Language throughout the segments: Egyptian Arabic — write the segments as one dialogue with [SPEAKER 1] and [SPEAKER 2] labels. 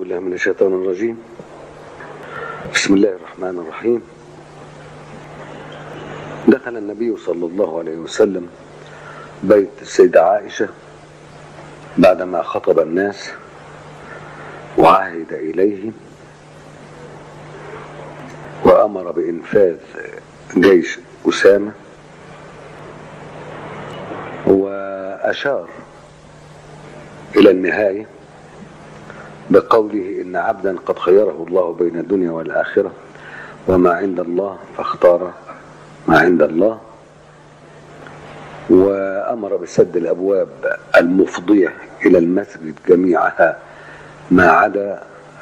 [SPEAKER 1] بالله من الشيطان الرجيم بسم الله الرحمن الرحيم دخل النبي صلى الله عليه وسلم بيت السيدة عائشة بعدما خطب الناس وعهد إليهم وأمر بإنفاذ جيش أسامة وأشار إلى النهاية بقوله إن عبدا قد خيره الله بين الدنيا والآخرة وما عند الله فاختار ما عند الله وأمر بسد الأبواب المفضية إلى المسجد جميعها ما عدا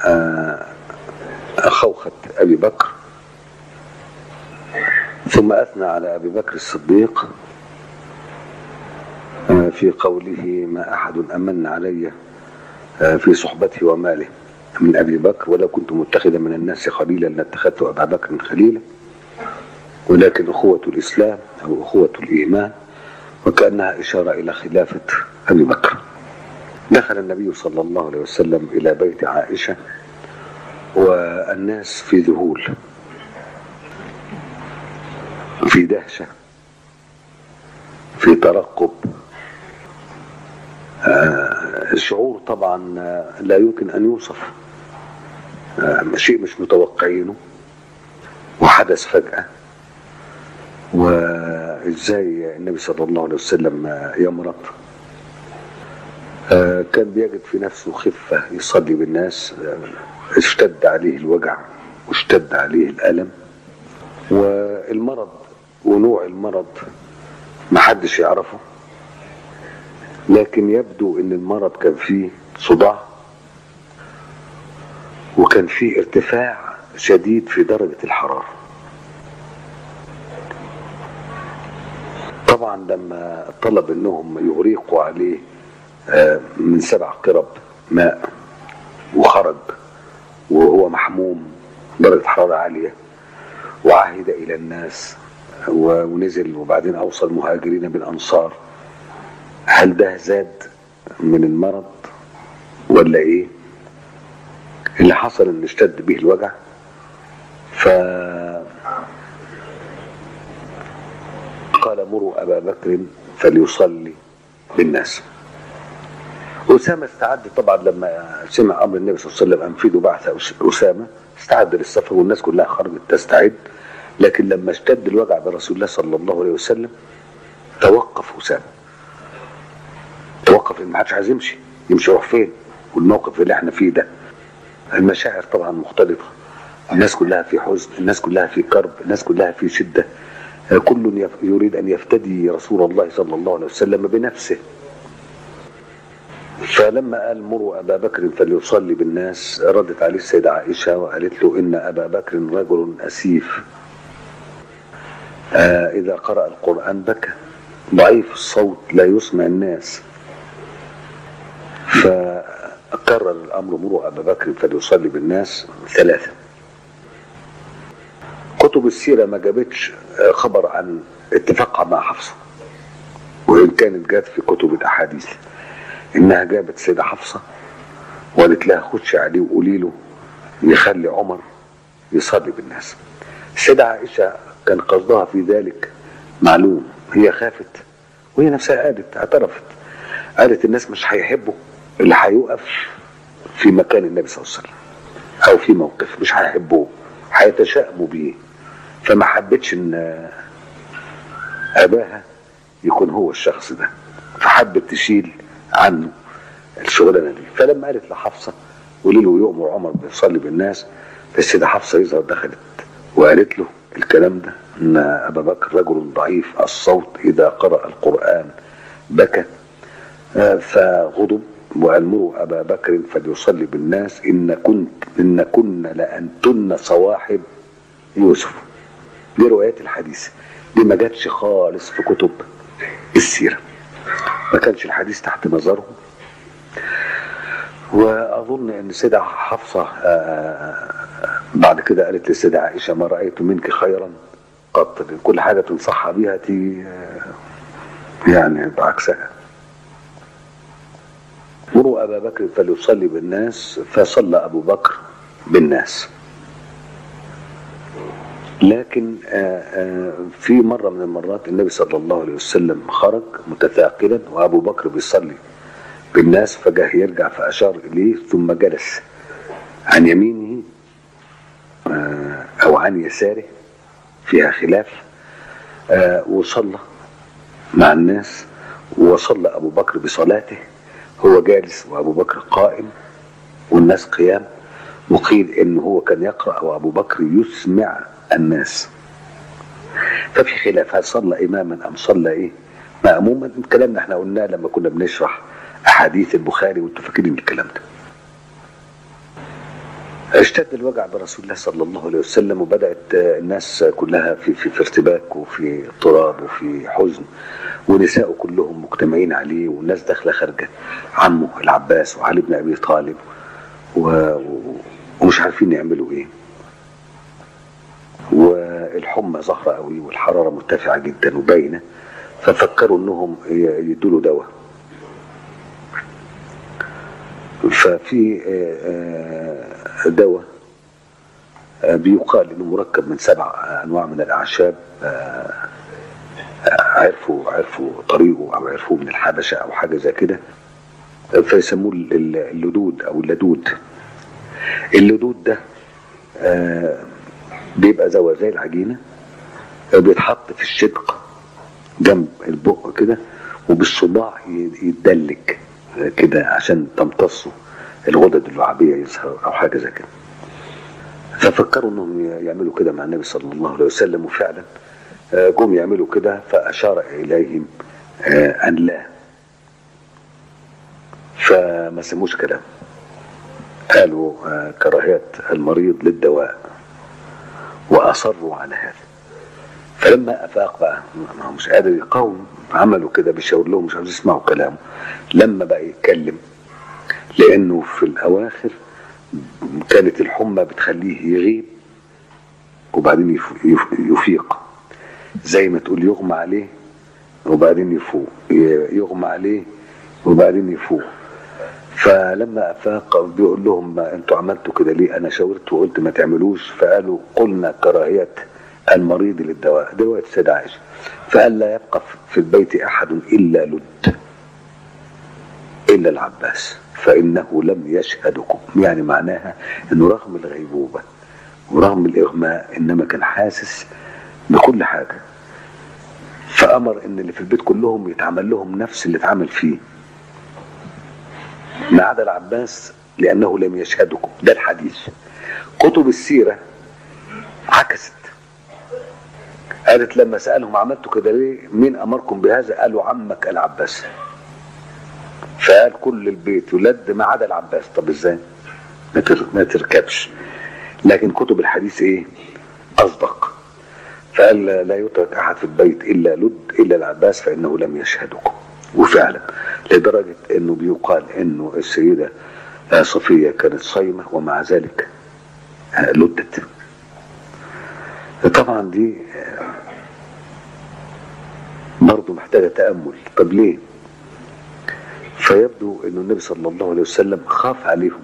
[SPEAKER 1] خوخة أبي بكر ثم أثنى على أبي بكر الصديق في قوله ما أحد أمن علي في صحبته وماله من أبي بكر ولو كنت متخذا من الناس خليلا لاتخذت أبا بكر خليلا ولكن أخوة الإسلام أو أخوة الإيمان وكأنها إشارة إلى خلافة أبي بكر دخل النبي صلى الله عليه وسلم إلى بيت عائشة والناس في ذهول في دهشة في ترقب الشعور طبعا لا يمكن أن يوصف شيء مش متوقعينه وحدث فجأة وإزاي النبي صلى الله عليه وسلم يمرض كان بيجد في نفسه خفة يصلي بالناس اشتد عليه الوجع واشتد عليه الألم والمرض ونوع المرض محدش يعرفه لكن يبدو ان المرض كان فيه صداع وكان فيه ارتفاع شديد في درجة الحرارة طبعا لما طلب انهم يغريقوا عليه من سبع قرب ماء وخرج وهو محموم درجة حرارة عالية وعهد إلى الناس ونزل وبعدين أوصى المهاجرين بالأنصار هل ده زاد من المرض ولا ايه اللي حصل ان اشتد به الوجع ف قال مروا ابا بكر فليصلي بالناس أسامة استعد طبعا لما سمع أمر النبي صلى الله عليه وسلم أنفذوا بعث أسامة استعد للسفر والناس كلها خرجت تستعد لكن لما اشتد الوجع برسول الله صلى الله عليه وسلم توقف أسامة توقف ان ما حدش عايز يمشي يمشي يروح فين والموقف اللي احنا فيه ده المشاعر طبعا مختلطه الناس كلها في حزن الناس كلها في كرب الناس كلها في شده كل يريد ان يفتدي رسول الله صلى الله عليه وسلم بنفسه فلما قال مروا ابا بكر فليصلي بالناس ردت عليه السيده عائشه وقالت له ان ابا بكر رجل اسيف آه اذا قرا القران بكى ضعيف الصوت لا يسمع الناس فقرر الامر مروا ابا بكر فليصلي بالناس ثلاثه كتب السيره ما جابتش خبر عن اتفاقها مع حفصه وان كانت جات في كتب الاحاديث انها جابت سيده حفصه وقالت لها خدش عليه وقولي له يخلي عمر يصلي بالناس السيده عائشه كان قصدها في ذلك معلوم هي خافت وهي نفسها قالت اعترفت قالت الناس مش هيحبوا اللي هيقف في مكان النبي صلى الله عليه وسلم او في موقف مش هيحبوه هيتشائموا بيه فما حبتش ان اباها يكون هو الشخص ده فحبت تشيل عنه الشغلانه دي فلما قالت لحفصه قولي له يؤمر عمر بيصلي بالناس فالسيده حفصه يظهر دخلت وقالت له الكلام ده ان ابا بكر رجل ضعيف الصوت اذا قرأ القرآن بكى فغضب وأمروا أبا بكر فليصلي بالناس إن كنت إن كن لأنتن صواحب يوسف دي روايات الحديث دي ما جاتش خالص في كتب السيرة ما كانش الحديث تحت نظرهم وأظن أن السيدة حفصة بعد كده قالت للسيدة عائشة ما رأيت منك خيرا قط كل حاجة تنصحها بيها تي يعني بعكسها مروا أبا أبا بكر فليصلي بالناس فصلى أبو بكر بالناس لكن آه، آه، في مرة من المرات النبي صلى الله عليه وسلم خرج متثاقلا وأبو بكر بيصلي بالناس فجاه يرجع فأشار إليه ثم جلس عن يمينه آه، أو عن يساره فيها خلاف آه، وصلى مع الناس وصلى أبو بكر بصلاته هو جالس وأبو بكر قائم والناس قيام وقيل إن هو كان يقرأ وأبو بكر يسمع الناس ففي خلاف هل صلى إماما أم صلى إيه مأموما الكلام ده احنا قلناه لما كنا بنشرح أحاديث البخاري وانتوا فاكرين الكلام ده اشتد الوجع برسول الله صلى الله عليه وسلم وبدأت آه، الناس كلها في, في, في ارتباك وفي اضطراب وفي حزن ونساء كلهم مجتمعين عليه والناس داخلة خارجة عمه العباس وعلي بن أبي طالب و... و- ومش عارفين يعملوا ايه والحمى ظاهرة قوي والحرارة مرتفعة جدا وباينة ففكروا انهم ي- يدوا له دواء ففي آه، آه، دواء آه، بيقال انه مركب من سبع انواع من الاعشاب آه، آه، عرفوا عرفوا طريقه او عرفوه من الحبشه او حاجه زي كده آه، فيسموه ال- ال- اللدود او اللدود اللدود ده آه، بيبقى زي زي العجينه آه، بيتحط في الشدق جنب البق كده وبالصباع ي- يتدلك آه، كده عشان تمتصه الغدد اللعابيه يظهر او حاجه زي كده ففكروا انهم يعملوا كده مع النبي صلى الله عليه وسلم وفعلا آه، جم يعملوا كده فاشار اليهم آه، ان لا فما سموش كلام قالوا آه، كراهيه المريض للدواء واصروا على هذا فلما افاق بقى ما هو مش قادر يقاوم عملوا كده بيشاور لهم مش عاوز يسمعوا كلامه لما بقى يتكلم لانه في الاواخر كانت الحمى بتخليه يغيب وبعدين يف- يف- يفيق زي ما تقول يغمى عليه وبعدين يفوق ي- يغمى عليه وبعدين يفوق فلما افاق بيقول لهم ما انتوا عملتوا كده ليه انا شاورت وقلت ما تعملوش فقالوا قلنا كراهيه المريض للدواء دواء السيدة عائشة فقال لا يبقى في البيت احد الا لد الا العباس فانه لم يشهدكم يعني معناها انه رغم الغيبوبه ورغم الاغماء انما كان حاسس بكل حاجه فامر ان اللي في البيت كلهم يتعمل لهم نفس اللي اتعمل فيه ما عدا العباس لانه لم يشهدكم ده الحديث كتب السيره عكست قالت لما سالهم عملتوا كده ليه مين امركم بهذا قالوا عمك العباس فقال كل البيت ولد ما عدا العباس طب ازاي ما تر- ما تركبش لكن كتب الحديث ايه اصدق فقال لا- لا يترك احد في البيت الا لد الا العباس فانه لم يشهدكم وفعلا لدرجه انه بيقال انه السيده آه، صفيه كانت صايمه ومع ذلك آه، لدت طبعا دي آه، برضه محتاجه تامل طب ليه؟ فيبدو انه النبي صلى الله عليه وسلم خاف عليهم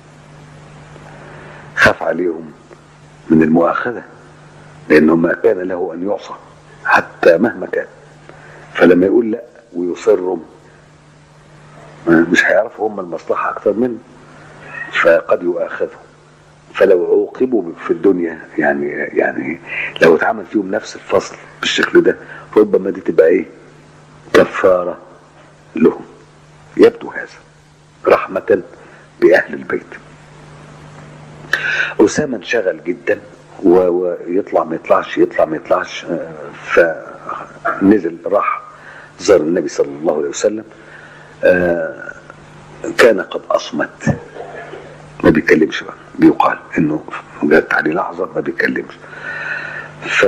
[SPEAKER 1] خاف عليهم من المؤاخذه لانه ما كان له ان يعصى حتى مهما كان فلما يقول لا ويصرهم ما- مش هيعرفوا هم المصلحه اكتر منه فقد يؤاخذوا فلو عوقبوا في الدنيا يعني يعني لو اتعمل فيهم نفس الفصل بالشكل ده ربما دي تبقى ايه كفاره لهم يبدو هذا رحمة بأهل البيت أسامة انشغل جدا و- ويطلع ما يطلعش يطلع ما يطلعش آه، فنزل راح زار النبي صلى الله عليه وسلم آه، كان قد أصمت ما بيتكلمش بقى بيقال انه جت عليه لحظة ما بيتكلمش ف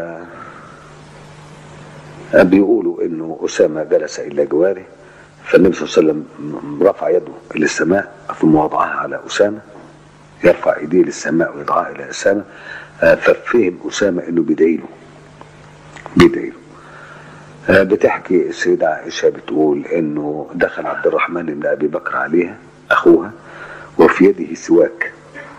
[SPEAKER 1] بيقولوا انه اسامه جلس الى جواره فالنبي صلى الله عليه وسلم رفع يده الى السماء ثم وضعها على اسامه يرفع ايديه للسماء ويضعها الى اسامه آه، ففهم اسامه انه بيدعي له بيدعي له آه، بتحكي السيدة عائشة بتقول انه دخل عبد الرحمن بن ابي بكر عليها أخوها وفي يده سواك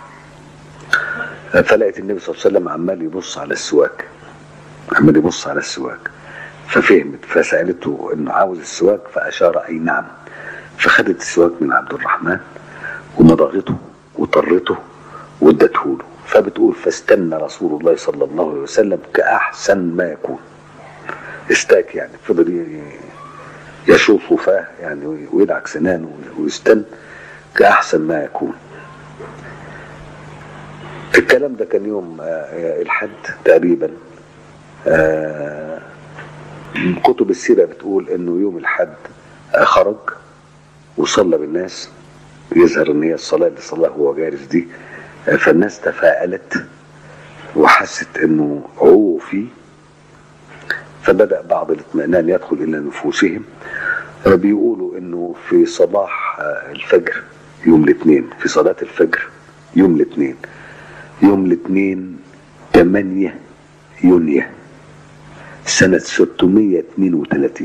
[SPEAKER 1] فلقيت النبي صلى الله عليه وسلم عمال يبص على السواك عمال يبص على السواك ففهمت فسألته انه عاوز السواك فأشار أي نعم فخدت السواك من عبد الرحمن ومضغته وطرته وادته له فبتقول فاستنى رسول الله صلى الله عليه وسلم كأحسن ما يكون استاك يعني فضل ي- يشوف فاه يعني ويدعك سنانه ويستن كأحسن ما يكون الكلام ده كان يوم آه، الحد تقريبا آه، كتب السيرة بتقول انه يوم الحد آه، خرج وصلى بالناس يظهر ان هي الصلاة اللي صلاها هو جالس دي آه، فالناس تفاءلت وحست انه عوفي فبدأ بعض الاطمئنان يدخل الى نفوسهم آه، بيقولوا انه في صباح آه، الفجر يوم الاثنين في صلاة الفجر يوم الاثنين يوم الاثنين 8 يونيو سنة 632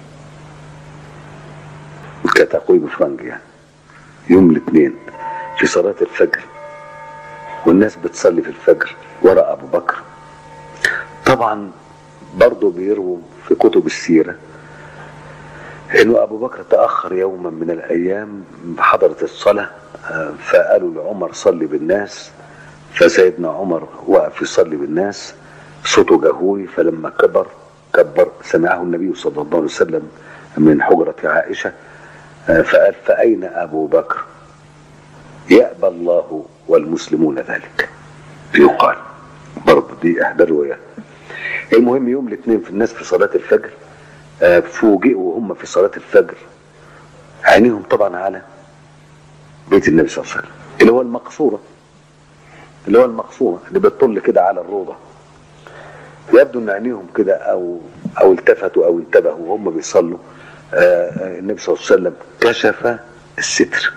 [SPEAKER 1] كتقويم فرنجي يعني يوم الاثنين في صلاة الفجر والناس بتصلي في الفجر وراء أبو بكر طبعا برضه بيرووا في كتب السيرة انه ابو بكر تاخر يوما من الايام حضرت الصلاه آه، فقالوا لعمر صلي بالناس فسيدنا عمر وقف يصلي بالناس صوته جهوري فلما كبر كبر سمعه النبي صلى الله عليه وسلم من حجرة عائشة آه، فقال فأين أبو بكر يأبى الله والمسلمون ذلك يقال برضه دي إحدى الروايات المهم يوم الاثنين في الناس في صلاة الفجر آه، فوجئوا وهم في صلاة الفجر عينيهم طبعا على بيت النبي صلى الله عليه وسلم اللي هو المقصورة اللي هو المقصورة اللي بتطل كده على الروضة يبدو ان عينيهم كده او او التفتوا او انتبهوا وهم بيصلوا آه، آه، النبي صلى الله عليه وسلم كشف الستر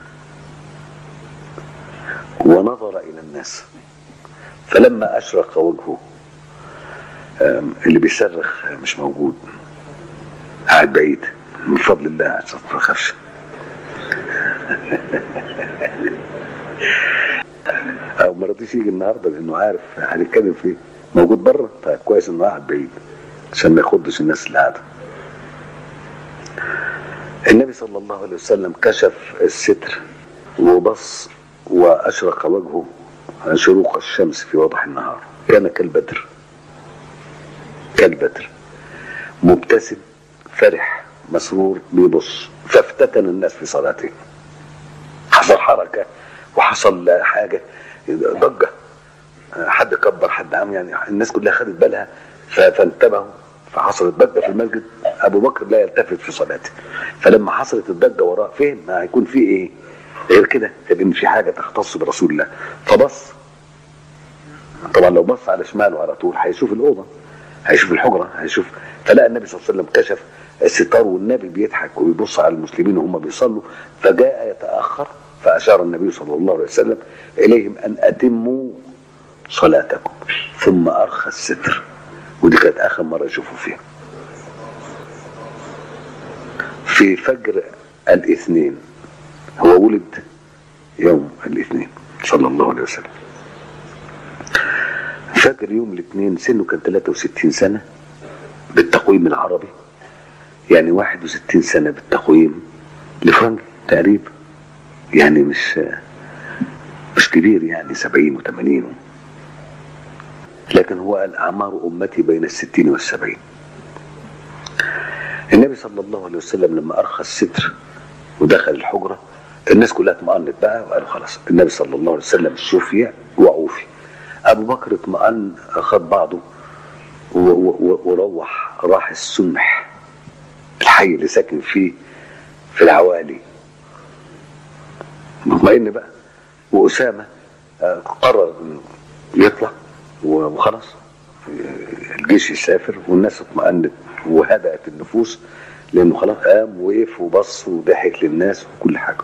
[SPEAKER 1] ونظر الى الناس فلما اشرق وجهه آم، اللي بيصرخ مش موجود قاعد بعيد من فضل الله عشان ما تخافش او ما رضيش يجي النهارده لانه عارف هنتكلم فيه موجود بره طيب كويس انه قاعد بعيد عشان ما يخضش الناس اللي قاعده النبي صلى الله عليه وسلم كشف الستر وبص واشرق وجهه شروق الشمس في وضح النهار كان كالبدر كالبدر مبتسم فرح مسرور بيبص فافتتن الناس في صلاته حصل حركه وحصل حاجه ضجه حد كبر حد عم يعني الناس كلها خدت بالها ف- فانتبهوا فحصلت ضجه في المسجد ابو بكر لا يلتفت في صلاته فلما حصلت الضجه وراه فين ما هيكون في ايه غير كده ان في حاجه تختص برسول الله فبص طبعا لو بص على شماله على طول هيشوف الاوضه هيشوف الحجره هيشوف فلقى النبي صلى الله عليه وسلم كشف الستار والنبي بيضحك ويبص على المسلمين وهم بيصلوا فجاء يتاخر فاشار النبي صلى الله عليه وسلم اليهم ان اتموا صلاتكم ثم ارخى الستر ودي كانت اخر مره يشوفوا فيها في فجر الاثنين هو ولد يوم الاثنين صلى الله عليه وسلم فجر يوم الاثنين سنه كان 63 سنة بالتقويم العربي يعني 61 سنة بالتقويم لفرنج تقريبا يعني مش مش كبير يعني 70 و80 لكن هو قال أعمار أمتي بين الستين والسبعين النبي صلى الله عليه وسلم لما أرخى الستر ودخل الحجرة الناس كلها اطمأنت بقى وقالوا خلاص النبي صلى الله عليه وسلم شفي وعوفي أبو بكر اطمأن خد بعضه و- و- وروح راح السمح الحي اللي ساكن فيه في العوالي مطمئن بقى وأسامة آه، قرر إنه يطلع وخلاص آه، الجيش يسافر والناس اطمأنت وهدأت النفوس لأنه خلاص قام وقف وبص وضحك للناس وكل حاجة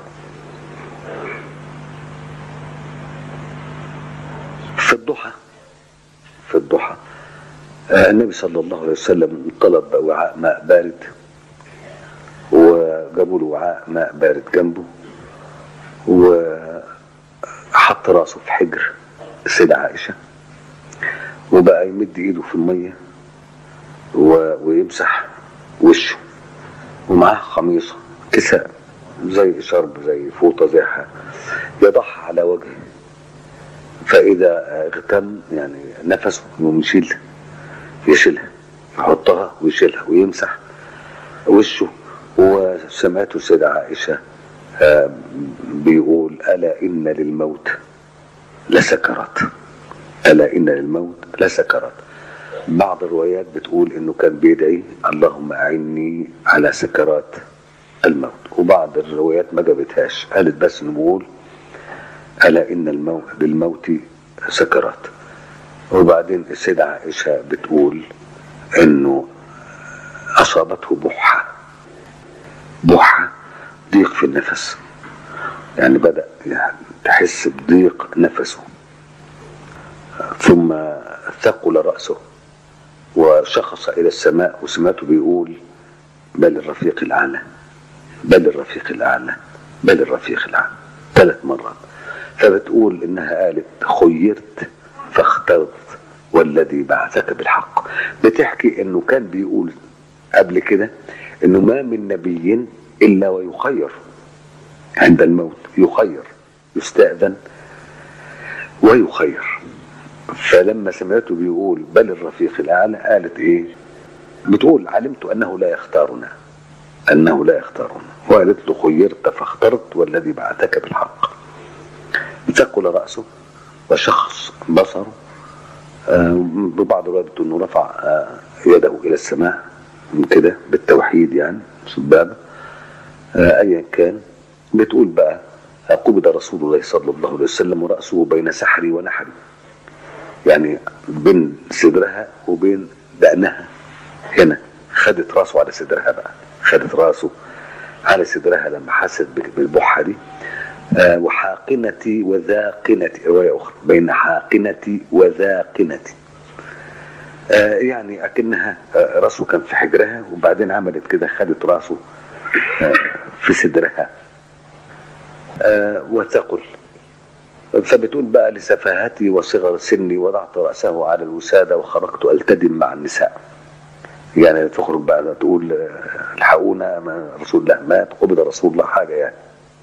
[SPEAKER 1] في الضحى في الضحى آه، النبي صلى الله عليه وسلم طلب وعاء ماء بارد وجابوا له وعاء ماء بارد جنبه وحط راسه في حجر السيدة عائشة وبقى يمد ايده في المية و... ويمسح وشه ومعاه خميصة كساء زي شرب زي فوطة زي حاجة يضعها على وجهه فإذا اغتم يعني نفسه إنه يشيل يشيلها يحطها ويشيلها ويمسح وشه وسمعته السيدة عائشة آه، بيقول ألا إن للموت لسكرات ألا إن للموت لسكرات بعض الروايات بتقول إنه كان بيدعي اللهم أعني على سكرات الموت وبعض الروايات ما جابتهاش قالت بس إنه بيقول ألا إن الموت للموت سكرات وبعدين السيدة عائشة بتقول إنه أصابته بحة بحة ضيق في النفس يعني بدأ يعني تحس بضيق نفسه ثم ثقل رأسه وشخص إلى السماء وسمعته بيقول بل الرفيق الأعلى بل الرفيق الأعلى بل الرفيق الأعلى ثلاث مرات فبتقول إنها قالت خيرت فاخترت والذي بعثك بالحق بتحكي إنه كان بيقول قبل كده إنه ما من نبي إلا ويخير عند الموت يخير يستأذن ويخير فلما سمعته بيقول بل الرفيق الأعلى قالت إيه بتقول علمت أنه لا يختارنا أنه لا يختارنا وقالت له خيرت فاخترت والذي بعثك بالحق ثقل رأسه وشخص بصره آه، ببعض الروايات بتقول انه رفع آه، يده الى السماء من كده بالتوحيد يعني سبابه آه، ايا كان بتقول بقى قبض رسول الله صلى الله عليه وسلم ورأسه بين سحري ونحري يعني بين صدرها وبين دقنها هنا خدت راسه على صدرها بقى خدت راسه على صدرها لما حست بالبحة دي آه، وحاقنتي وذاقنتي رواية أخرى بين حاقنتي وذاقنتي آه، يعني أكنها آه، راسه كان في حجرها وبعدين عملت كده خدت راسه آه، في صدرها آه، وثقل فبتقول بقى لسفاهتي وصغر سني وضعت رأسه على الوسادة وخرجت ألتدم مع النساء يعني تخرج بقى تقول آه، الحقونا ما رسول الله مات قبض رسول الله حاجة يعني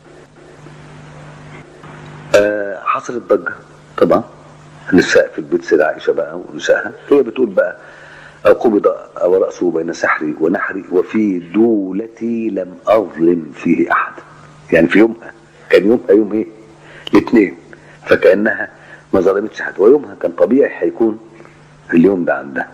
[SPEAKER 1] آه، حصلت ضجة طبعا النساء في البيت سيدة عائشة بقى ونسائها هي بتقول بقى قبض ورأسه بين سحري ونحري وفي دولتي لم أظلم فيه أحد يعني في يومها كان يومها يوم ايه الاثنين فكأنها ما ظلمتش حد ويومها كان طبيعي هيكون اليوم ده عندها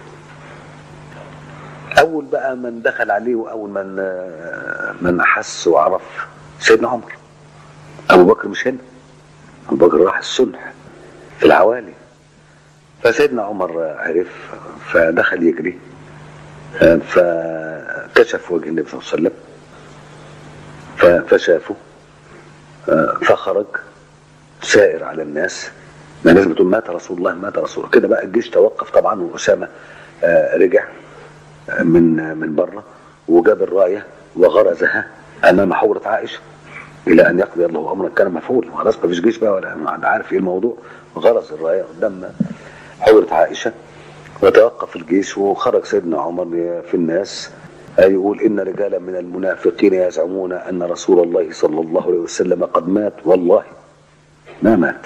[SPEAKER 1] اول بقى من دخل عليه واول من آه، من احس وعرف سيدنا عمر ابو بكر مش هنا ابو بكر راح الصلح في العوالي فسيدنا عمر آه، عرف فدخل يجري آه، فكشف وجه النبي صلى الله عليه وسلم ف- فشافه آه، فخرج سائر على الناس ما الناس بتقول مات رسول الله مات رسول الله كده بقى الجيش توقف طبعا واسامه آه، رجع آه، من آه، من بره وجاب الرايه وغرزها امام حوره عائشه الى ان يقضي الله امرا كان مفعولا خلاص ما فيش جيش بقى ولا ما حد عارف ايه الموضوع غرز الرايه قدام حوره عائشه وتوقف الجيش وخرج سيدنا عمر في الناس يقول إن رجالا من المنافقين يزعمون أن رسول الله صلى الله عليه وسلم قد مات والله ما مات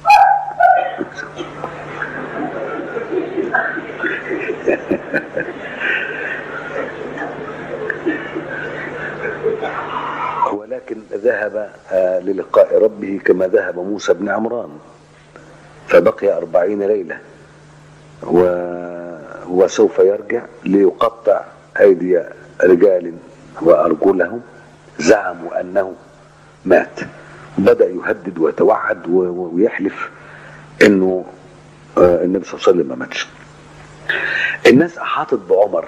[SPEAKER 1] ولكن ذهب آه، للقاء ربه كما ذهب موسى بن عمران فبقي أربعين ليلة و... وسوف يرجع ليقطع أيدي رجال وأرجلهم زعموا أنه مات بدأ يهدد ويتوعد و- و- ويحلف أنه آه، النبي صلى الله عليه وسلم ما ماتش الناس أحاطت بعمر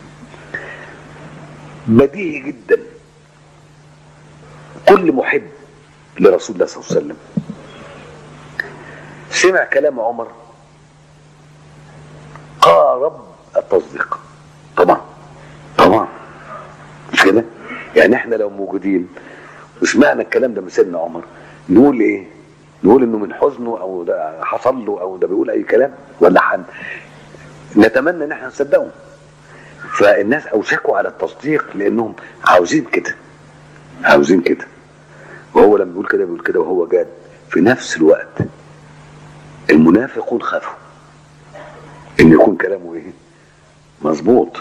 [SPEAKER 1] بديهي جدا كل محب لرسول الله صلى الله عليه وسلم سمع كلام عمر قارب التصديق طبعا طبعا مش كده يعني احنا لو موجودين مش معنى الكلام ده من سيدنا عمر نقول ايه نقول انه من حزنه او ده حصل له او ده بيقول اي كلام ولا حن نتمنى ان احنا نصدقه فالناس اوشكوا على التصديق لانهم عاوزين كده عاوزين كده وهو لما بيقول كده بيقول كده وهو جاد في نفس الوقت المنافقون خافوا ان يكون كلامه ايه مظبوط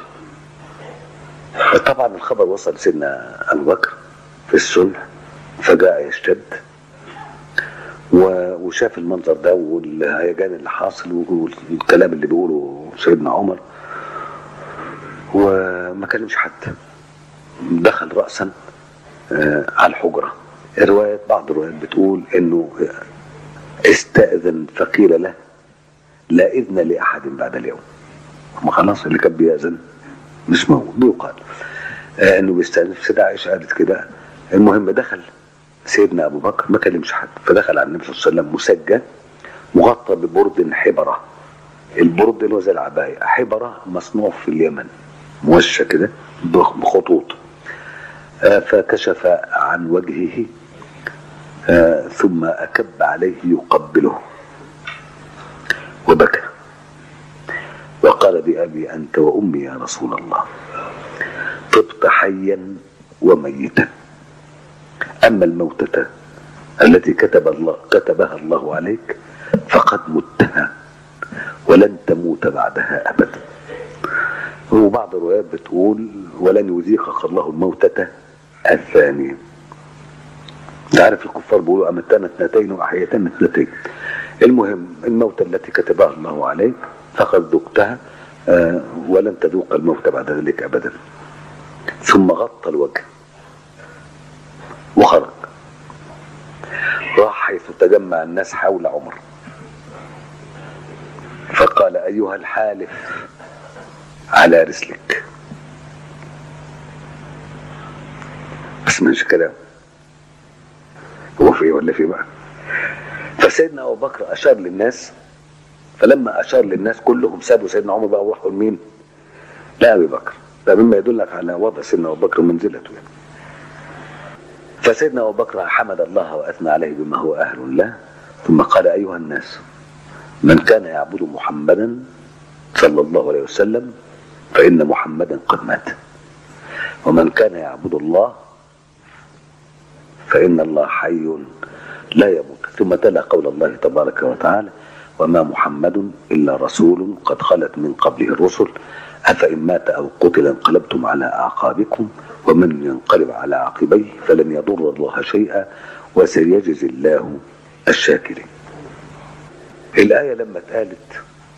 [SPEAKER 1] طبعا الخبر وصل سيدنا ابو بكر في الصلح فجاء يشتد و- وشاف المنظر ده والهيجان اللي حاصل والكلام اللي بيقوله سيدنا عمر وما كلمش حد دخل رأسا آه، على الحجرة الروايات بعض الروايات بتقول انه استأذن فقيل له لا إذن لأحد بعد اليوم ما خلاص اللي كان بيأذن مش موجود بيقال آه انه بيستأذن سيدة عائشة قالت كده المهم دخل سيدنا ابو بكر ما كلمش حد فدخل على النبي صلى الله عليه وسلم مسجى مغطى ببرد حبره البرد اللي هو زي العبايه حبره مصنوع في اليمن موشى كده بخ- بخطوط آه، فكشف عن وجهه آه، ثم أكب عليه يقبله وبكى وقال بأبي أنت وأمي يا رسول الله طبت حيا وميتا أما الموتة التي كتب الله كتبها الله عليك فقد متها ولن تموت بعدها أبدا وبعض الروايات بتقول ولن يذيقك الله الموتة الثانية انت عارف الكفار بيقولوا أمتنا اثنتين وأحيتنا اثنتين المهم الموتة التي كتبها الله عليك فقد ذقتها آه، ولن تذوق الموت بعد ذلك أبدا ثم غطى الوجه وخرج راح حيث تجمع الناس حول عمر فقال أيها الحالف على رسلك بس مش كلام هو في ايه ولا في بقى فسيدنا ابو بكر اشار للناس فلما اشار للناس كلهم سابوا سيدنا عمر بقى وراحوا لمين؟ لا ابي بكر ده مما يدلك على وضع سيدنا ابو بكر ومنزلته يعني. فسيدنا ابو بكر حمد الله واثنى عليه بما هو اهل له ثم قال ايها الناس من كان يعبد محمدا صلى الله عليه وسلم فان محمدا قد مات ومن كان يعبد الله فإن الله حي لا يموت ثم تلا قول الله تبارك وتعالى وما محمد إلا رسول قد خلت من قبله الرسل أفإن مات أو قتل انقلبتم على أعقابكم ومن ينقلب على عقبيه فلن يضر الله شيئا وسيجزي الله الشاكرين الآية لما اتقالت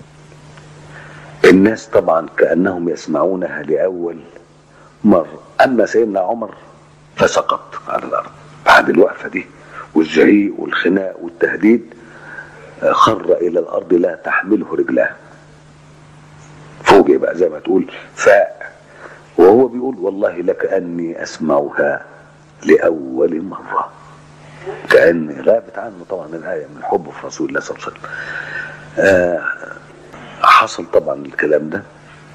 [SPEAKER 1] الناس طبعا كأنهم يسمعونها لأول مرة أما سيدنا عمر فسقط على الأرض بعد الوقفة دي والزعيق والخناق والتهديد آه، خر إلى الأرض لا تحمله رجلاه فوجئ بقى زي ما تقول فاء وهو بيقول والله لكأني أسمعها لأول مرة كأن غابت عنه طبعا الآية من حبه في رسول الله صلى الله عليه وسلم آه حصل طبعا الكلام ده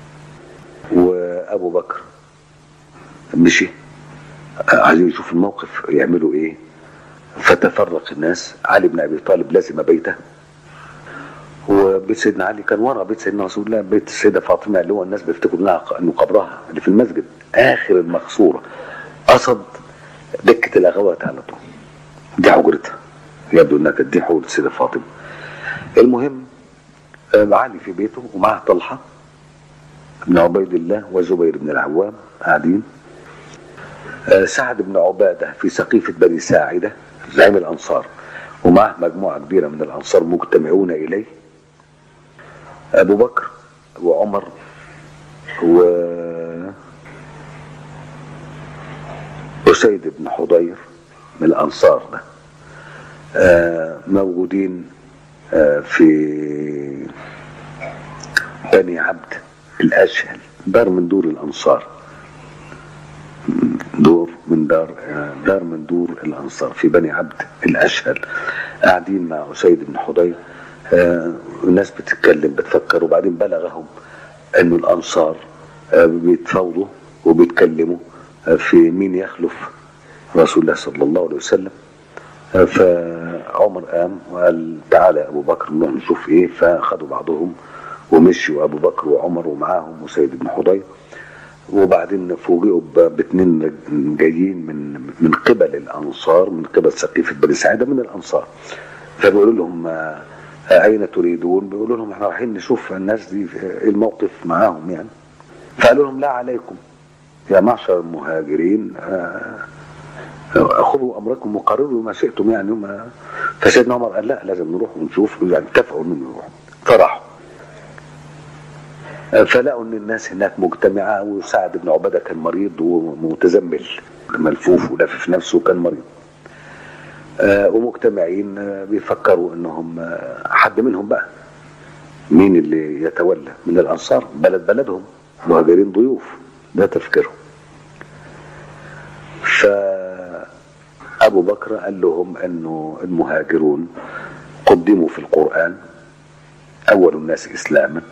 [SPEAKER 1] وأبو بكر مشي عايزين يشوفوا الموقف يعملوا ايه فتفرق الناس علي بن ابي طالب لزم بيته وبيت سيدنا علي كان ورا بيت سيدنا رسول الله بيت السيده فاطمه اللي هو الناس بيفتكروا انها انه قبرها اللي في المسجد اخر المقصوره قصد دكه الاغوات على طول دي حجرتها يبدو انها كانت دي حجره السيده فاطمه المهم آه، علي في بيته ومعه طلحه بن عبيد الله وزبير بن العوام قاعدين آه، سعد بن عبادة في سقيفة بني ساعدة زعيم الأنصار ومعه مجموعة كبيرة من الأنصار مجتمعون إليه أبو بكر وعمر و أسيد بن حضير من الأنصار ده آه، موجودين آه، في بني عبد الأشهل دار من دور الأنصار دور من دار دار من دور الانصار في بني عبد الاشهل قاعدين مع اسيد بن حضير آه، الناس بتتكلم بتفكر وبعدين بلغهم انه الانصار آه، بيتفاوضوا وبيتكلموا آه، في مين يخلف رسول الله صلى الله عليه وسلم فعمر قام وقال تعالى يا ابو بكر نروح نشوف ايه فاخدوا بعضهم ومشوا ابو بكر وعمر ومعاهم وسيد بن حضير وبعدين فوجئوا ب- باتنين جايين من من قبل الانصار من قبل سقيفه بني سعيده من الانصار فبيقولوا لهم آه، اين تريدون؟ بيقولوا لهم احنا رايحين نشوف الناس دي ايه الموقف معاهم يعني فقالوا لهم لا عليكم يا معشر المهاجرين آه، خذوا امركم وقرروا ما شئتم يعني ما فسيدنا عمر قال لا لازم نروح ونشوف يعني اتفقوا انهم يروحوا فراحوا فلقوا ان الناس هناك مجتمعه وسعد بن عباده كان مريض ومتزمل ملفوف ولافف نفسه كان مريض آه، ومجتمعين آه، بيفكروا انهم آه، حد منهم بقى مين اللي يتولى من الانصار بلد بلدهم مهاجرين ضيوف ده تفكيرهم فابو بكر قال لهم انه المهاجرون قدموا في القران اول الناس اسلاما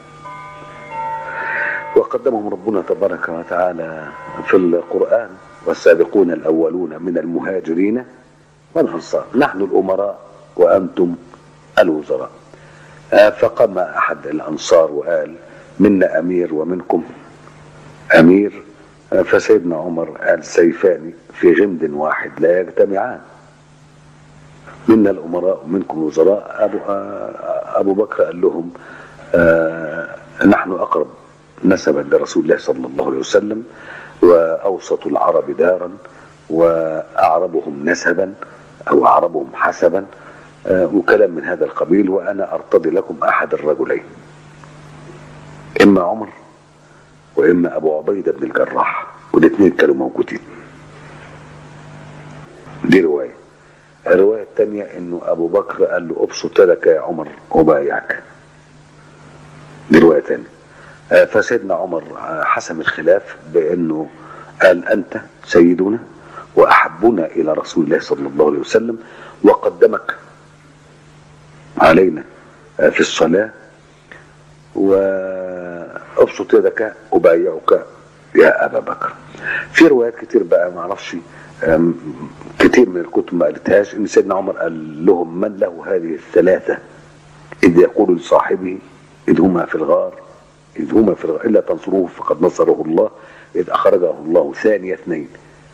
[SPEAKER 1] وقدمهم ربنا تبارك وتعالى في القرآن والسابقون الأولون من المهاجرين والأنصار نحن الأمراء وأنتم الوزراء آه، فقام أحد الأنصار وقال منا أمير ومنكم أمير آه، فسيدنا عمر قال سيفان في غمد واحد لا يجتمعان منا الأمراء ومنكم الوزراء أبو, آه، أبو بكر قال لهم آه، نحن أقرب نسبا لرسول الله صلى الله عليه وسلم وأوسط العرب دارا وأعربهم نسبا أو أعربهم حسبا آه، وكلام من هذا القبيل وأنا أرتضي لكم أحد الرجلين إما عمر وإما أبو عبيدة بن الجراح والاثنين كانوا موجودين دي رواية الرواية الثانية إنه أبو بكر قال له أبسط لك يا عمر وبايعك دي رواية ثانية آه، فسيدنا عمر آه، حسم الخلاف بانه قال انت سيدنا واحبنا الى رسول الله صلى الله عليه وسلم وقدمك علينا آه، في الصلاه وابسط يدك ابايعك يا ابا بكر في روايات كتير بقى ما اعرفش آم، كتير من الكتب ما قالتهاش ان سيدنا عمر قال لهم من له هذه الثلاثه اذ يقول لصاحبه اذ هما في الغار إذ هما في الغار إلا تنصروه فقد نصره الله إذ أخرجه الله ثاني اثنين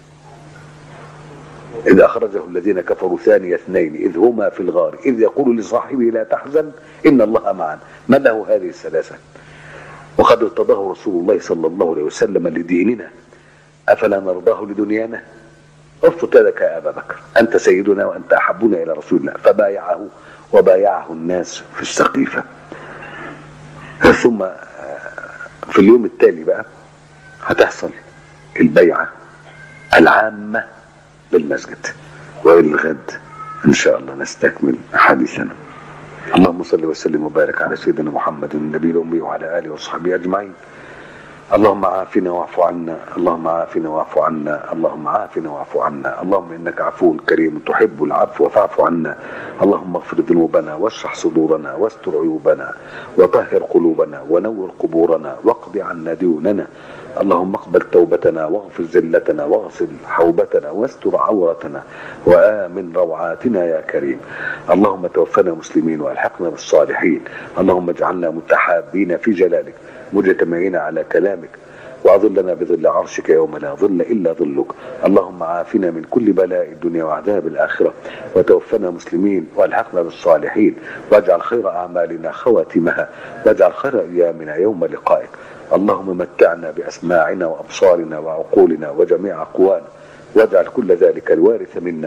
[SPEAKER 1] إذ أخرجه الذين كفروا ثاني اثنين إذ هما في الغار إذ يقول لصاحبه لا تحزن إن الله معنا ما له هذه الثلاثة وقد ارتضاه رسول الله صلى الله عليه وسلم لديننا أفلا نرضاه لدنيانا ابسط يدك يا أبا بكر أنت سيدنا وأنت أحبنا إلى رسول الله فبايعه وبايعه الناس في السقيفة ثم آه، في اليوم التالي بقى هتحصل البيعة العامة بالمسجد والغد إن شاء الله نستكمل حديثنا اللهم صل وسلم وبارك على سيدنا محمد النبي الأمي وعلى آله وصحبه أجمعين اللهم عافنا واعف عنا اللهم عافنا واعف عنا اللهم عافنا واعف عنا اللهم انك عفو كريم تحب العفو فاعف عنا اللهم اغفر ذنوبنا واشرح صدورنا واستر عيوبنا وطهر قلوبنا ونور قبورنا واقض عنا ديوننا اللهم اقبل توبتنا واغفر ذلتنا واغسل حوبتنا واستر عورتنا وامن روعاتنا يا كريم اللهم توفنا مسلمين والحقنا بالصالحين اللهم اجعلنا متحابين في جلالك مجتمعين على كلامك واظلنا بظل عرشك يوم لا ظل الا ظلك اللهم عافنا من كل بلاء الدنيا وعذاب الاخره وتوفنا مسلمين والحقنا بالصالحين واجعل خير اعمالنا خواتمها واجعل خير ايامنا يوم لقائك اللهم متعنا باسماعنا وابصارنا وعقولنا وجميع اقوانا واجعل كل ذلك الوارث منا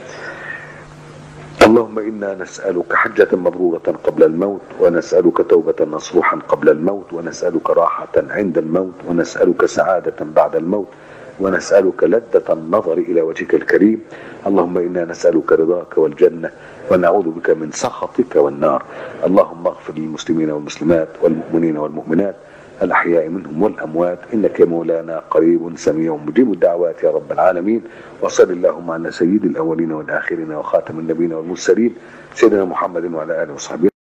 [SPEAKER 1] اللهم انا نسالك حجه مبروره قبل الموت ونسالك توبه نصوحا قبل الموت ونسالك راحه عند الموت ونسالك سعاده بعد الموت ونسالك لذه النظر الى وجهك الكريم اللهم انا نسالك رضاك والجنه ونعوذ بك من سخطك والنار اللهم اغفر للمسلمين والمسلمات والمؤمنين والمؤمنات الأحياء منهم والأموات إنك يا مولانا قريب سميع مجيب الدعوات يا رب العالمين وصل اللهم على سيد الأولين والآخرين وخاتم النبيين والمرسلين سيدنا محمد وعلى آله وصحبه